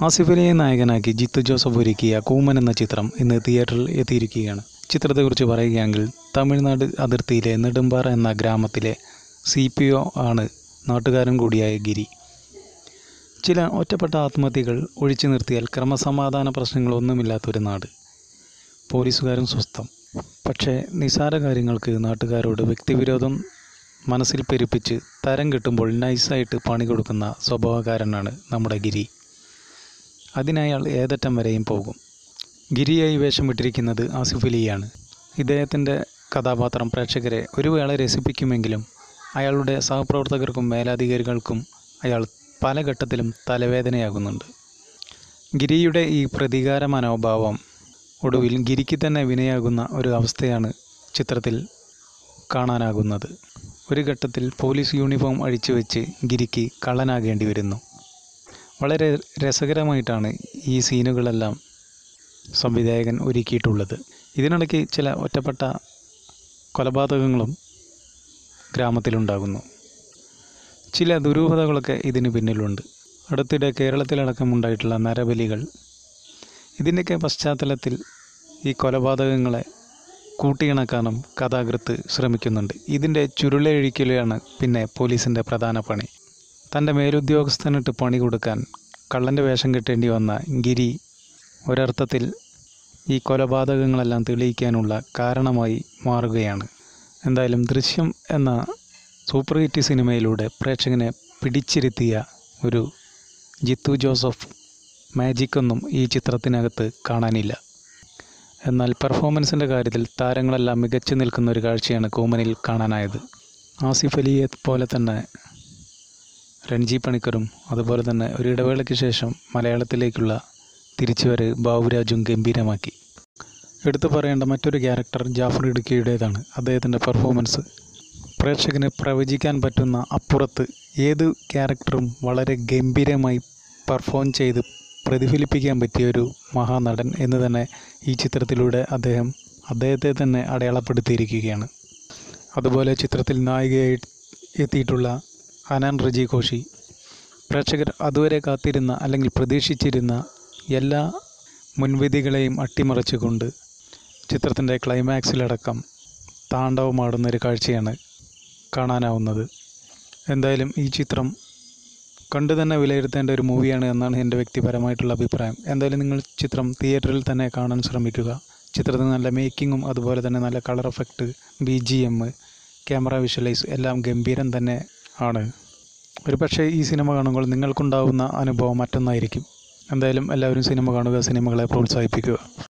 ആസിഫ് അലിയെ നായകനാക്കി ജിത്തു ജോസഫ് ഒരുക്കിയ കൂമൻ എന്ന ചിത്രം ഇന്ന് തിയേറ്ററിൽ എത്തിയിരിക്കുകയാണ് ചിത്രത്തെക്കുറിച്ച് പറയുകയാണെങ്കിൽ തമിഴ്നാട് അതിർത്തിയിലെ നെടുമ്പാറ എന്ന ഗ്രാമത്തിലെ സി പി ഒ ആണ് നാട്ടുകാരൻ കൂടിയായ ഗിരി ചില ഒറ്റപ്പെട്ട ആത്മഹത്യകൾ ഒഴിച്ചു നിർത്തിയാൽ ക്രമസമാധാന പ്രശ്നങ്ങളൊന്നുമില്ലാത്തൊരു നാട് പോലീസുകാരും സ്വസ്ഥം പക്ഷേ നിസാര കാര്യങ്ങൾക്ക് നാട്ടുകാരോട് വ്യക്തിവിരോധം മനസ്സിൽ പെരുപ്പിച്ച് തരം കിട്ടുമ്പോൾ നൈസായിട്ട് പണി കൊടുക്കുന്ന സ്വഭാവക്കാരനാണ് നമ്മുടെ ഗിരി അതിനയാൾ ഏതറ്റം വരെയും പോകും ഗിരിയായി വേഷമിട്ടിരിക്കുന്നത് ആസിഫ് അലിയാണ് ഇദ്ദേഹത്തിൻ്റെ കഥാപാത്രം പ്രേക്ഷകരെ ഒരു വേള രസിപ്പിക്കുമെങ്കിലും അയാളുടെ സഹപ്രവർത്തകർക്കും മേലധികാരികൾക്കും അയാൾ പല ഘട്ടത്തിലും തലവേദനയാകുന്നുണ്ട് ഗിരിയുടെ ഈ പ്രതികാര മനോഭാവം ഒടുവിൽ ഗിരിക്ക് തന്നെ വിനയാകുന്ന ഒരു അവസ്ഥയാണ് ചിത്രത്തിൽ കാണാനാകുന്നത് ഒരു ഘട്ടത്തിൽ പോലീസ് യൂണിഫോം അഴിച്ചു വെച്ച് ഗിരിക്ക് കള്ളനാകേണ്ടി വരുന്നു വളരെ രസകരമായിട്ടാണ് ഈ സീനുകളെല്ലാം സംവിധായകൻ ഒരുക്കിയിട്ടുള്ളത് ഇതിനിടയ്ക്ക് ചില ഒറ്റപ്പെട്ട കൊലപാതകങ്ങളും ഗ്രാമത്തിലുണ്ടാകുന്നു ചില ദുരൂഹതകളൊക്കെ ഇതിന് പിന്നിലുണ്ട് അടുത്തിടെ കേരളത്തിലടക്കമുണ്ടായിട്ടുള്ള നരബലികൾ ഇതിൻ്റെയൊക്കെ പശ്ചാത്തലത്തിൽ ഈ കൊലപാതകങ്ങളെ കൂട്ടിയിണക്കാനും കഥാകൃത്ത് ശ്രമിക്കുന്നുണ്ട് ഇതിൻ്റെ ചുരുളയൊഴിക്കലാണ് പിന്നെ പോലീസിൻ്റെ പ്രധാന പണി തൻ്റെ മേലുദ്യോഗസ്ഥനിട്ട് പണി കൊടുക്കാൻ കള്ളൻ്റെ വേഷം കെട്ടേണ്ടി വന്ന ഗിരി ഒരർത്ഥത്തിൽ ഈ കൊലപാതകങ്ങളെല്ലാം തെളിയിക്കാനുള്ള കാരണമായി മാറുകയാണ് എന്തായാലും ദൃശ്യം എന്ന സൂപ്പർ ഹിറ്റ് സിനിമയിലൂടെ പ്രേക്ഷകനെ പിടിച്ചിരുത്തിയ ഒരു ജിത്തു ജോസഫ് മാജിക്കൊന്നും ഈ ചിത്രത്തിനകത്ത് കാണാനില്ല എന്നാൽ പെർഫോമൻസിൻ്റെ കാര്യത്തിൽ താരങ്ങളെല്ലാം മികച്ചു നിൽക്കുന്ന ഒരു കാഴ്ചയാണ് കൂമനിൽ കാണാനായത് ആസിഫ് അലിയെ പോലെ തന്നെ രൺജി പണിക്കറും അതുപോലെ തന്നെ ഒരു ഇടവേളയ്ക്ക് ശേഷം മലയാളത്തിലേക്കുള്ള തിരിച്ചുവരവ് ബാബുരാജും ഗംഭീരമാക്കി എടുത്തു പറയേണ്ട മറ്റൊരു ക്യാരക്ടർ ജാഫർ ഇടുക്കിയുടേതാണ് അദ്ദേഹത്തിൻ്റെ പെർഫോമൻസ് പ്രേക്ഷകന് പ്രവചിക്കാൻ പറ്റുന്ന അപ്പുറത്ത് ഏത് ക്യാരക്ടറും വളരെ ഗംഭീരമായി പെർഫോം ചെയ്ത് പ്രതിഫലിപ്പിക്കാൻ പറ്റിയ ഒരു മഹാനടൻ എന്ന് തന്നെ ഈ ചിത്രത്തിലൂടെ അദ്ദേഹം അദ്ദേഹത്തെ തന്നെ അടയാളപ്പെടുത്തിയിരിക്കുകയാണ് അതുപോലെ ചിത്രത്തിൽ നായികയായി എത്തിയിട്ടുള്ള ഹനാൻ റജി ഘോഷി പ്രേക്ഷകർ അതുവരെ കാത്തിരുന്ന അല്ലെങ്കിൽ പ്രതീക്ഷിച്ചിരുന്ന എല്ലാ മുൻവിധികളെയും അട്ടിമറിച്ചുകൊണ്ട് ചിത്രത്തിൻ്റെ ക്ലൈമാക്സിലടക്കം താണ്ഡവമാടുന്ന ഒരു കാഴ്ചയാണ് കാണാനാവുന്നത് എന്തായാലും ഈ ചിത്രം കണ്ടു തന്നെ വിലയിരുത്തേണ്ട ഒരു മൂവിയാണ് എന്നാണ് എൻ്റെ വ്യക്തിപരമായിട്ടുള്ള അഭിപ്രായം എന്തായാലും നിങ്ങൾ ചിത്രം തിയേറ്ററിൽ തന്നെ കാണാൻ ശ്രമിക്കുക ചിത്രത്തിന് നല്ല മേക്കിങ്ങും അതുപോലെ തന്നെ നല്ല colour effect B G M camera visualise എല്ലാം ഗംഭീരം തന്നെ ആണ് ഒരു പക്ഷേ ഈ സിനിമ കാണുമ്പോൾ നിങ്ങൾക്കുണ്ടാവുന്ന അനുഭവം മറ്റൊന്നായിരിക്കും എന്തായാലും എല്ലാവരും സിനിമ കാണുക സിനിമകളെ പ്രോത്സാഹിപ്പിക്കുക